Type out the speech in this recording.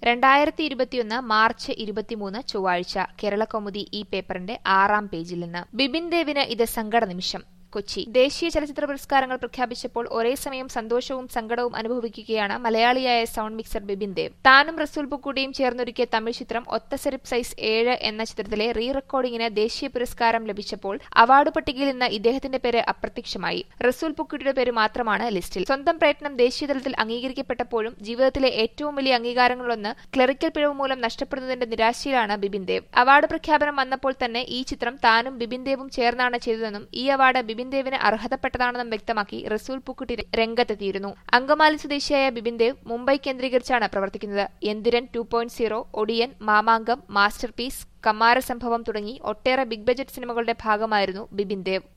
രണ്ടായിരത്തി ഇരുപത്തിയൊന്ന് മാർച്ച് ഇരുപത്തിമൂന്ന് ചൊവ്വാഴ്ച കേരളകൗമുദി ഈ പേപ്പറിന്റെ ആറാം പേജിൽ നിന്ന് ബിബിൻ ദേവിന് ഇത് സങ്കട നിമിഷം കൊച്ചി ദേശീയ ചലച്ചിത്ര പുരസ്കാരങ്ങൾ പ്രഖ്യാപിച്ചപ്പോൾ ഒരേ സമയം സന്തോഷവും സങ്കടവും അനുഭവിക്കുകയാണ് മലയാളിയായ സൗണ്ട് മിക്സർ ബിബിൻ ദേവ് താനും റസൂൽ പുക്കുടിയും ചേർന്നൊരുക്കിയ തമിഴ് ചിത്രം ഒത്തസെറിപ്പ് സൈസ് ഏഴ് എന്ന ചിത്രത്തിലെ റീ റെക്കോർഡിംഗിന് ദേശീയ പുരസ്കാരം ലഭിച്ചപ്പോൾ അവാർഡ് പട്ടികയിൽ നിന്ന് ഇദ്ദേഹത്തിന്റെ പേര് അപ്രത്യക്ഷമായി റസൂൽ പുക്കുടിയുടെ പേര് മാത്രമാണ് ലിസ്റ്റിൽ സ്വന്തം പ്രയത്നം ദേശീയതലത്തിൽ അംഗീകരിക്കപ്പെട്ടപ്പോഴും ജീവിതത്തിലെ ഏറ്റവും വലിയ അംഗീകാരങ്ങളൊന്ന് ക്ലറിക്കൽ പിഴവ് മൂലം നഷ്ടപ്പെടുന്നതിന്റെ നിരാശയിലാണ് ബിബിൻ ദേവ് അവാർഡ് പ്രഖ്യാപനം വന്നപ്പോൾ തന്നെ ഈ ചിത്രം താനും ബിബിൻ ദേവും ചേർന്നാണ് ചെയ്തതെന്നും ഈ അവാർഡ് ബിബിൻ ദേവിന് അർഹതപ്പെട്ടതാണെന്നും വ്യക്തമാക്കി റസൂൽ പുക്കുട്ടി രംഗത്തെത്തിയിരുന്നു അങ്കമാലി സ്വദേശിയായ ബിബിൻ ദേവ് മുംബൈ കേന്ദ്രീകരിച്ചാണ് പ്രവർത്തിക്കുന്നത് Enthiran two point zero Odiyan Mamangam masterpiece Kammara Sambhavam തുടങ്ങി ഒട്ടേറെ ബിഗ് ബജറ്റ് സിനിമകളുടെ ഭാഗമായിരുന്നു ബിബിൻ ദേവ്